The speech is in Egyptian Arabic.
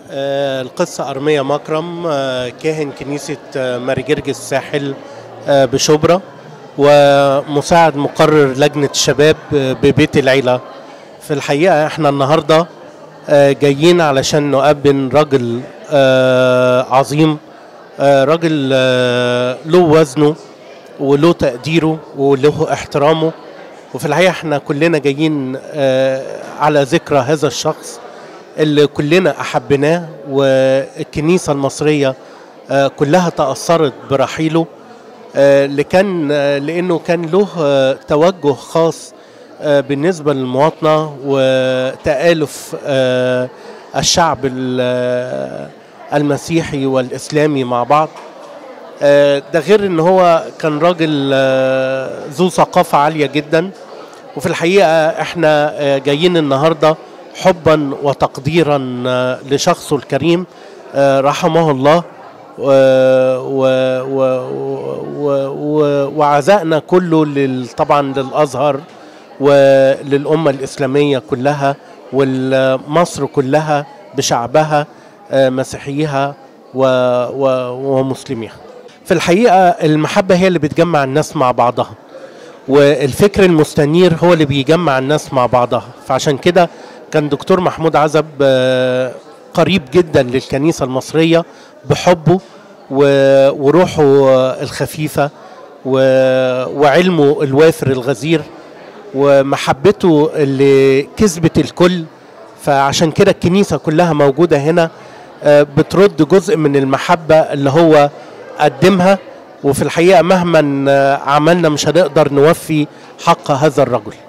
آه، القصة أرمية مكرم آه، كاهن كنيسة آه، ماري جرجس الساحل آه، بشبرا ومساعد مقرر لجنة الشباب آه، ببيت العيلة في الحقيقة احنا النهاردة آه، جايين علشان نقابل راجل آه، عظيم آه، راجل آه، له وزنه وله تقديره وله احترامه وفي الحقيقة احنا كلنا جايين آه، على ذكرى هذا الشخص اللي كلنا أحبناه والكنيسة المصرية آه، كلها تأثرت برحيله آه، اللي كان آه، لأنه كان له آه، توجه خاص آه، بالنسبة للمواطنة وتآلف آه، الشعب ال- آه، المسيحي والإسلامي مع بعض آه، ده غير ان هو كان راجل آه، ذو ثقافة عالية جدا وفي الحقيقة احنا آه، جايين النهاردة حبا وتقديرا آه، لشخصه الكريم آه، رحمه الله و و و و و وعزائنا كله لل طبعا للازهر وللامه الاسلاميه كلها ومصر كلها بشعبها آه، مسيحيها و و ومسلميها. في الحقيقه المحبه هي اللي بتجمع الناس مع بعضها. والفكر المستنير هو اللي بيجمع الناس مع بعضها فعشان كده كان دكتور محمود عزب آه، قريب جدا للكنيسة المصرية بحبه و- وروحه آه، الخفيفة و- وعلمه الوافر الغزير ومحبته اللي كسبت الكل فعشان كده الكنيسة كلها موجودة هنا آه، بترد جزء من المحبة اللي هو قدمها وفي الحقيقة مهما آه، عملنا مش هنقدر نوفي حق هذا الرجل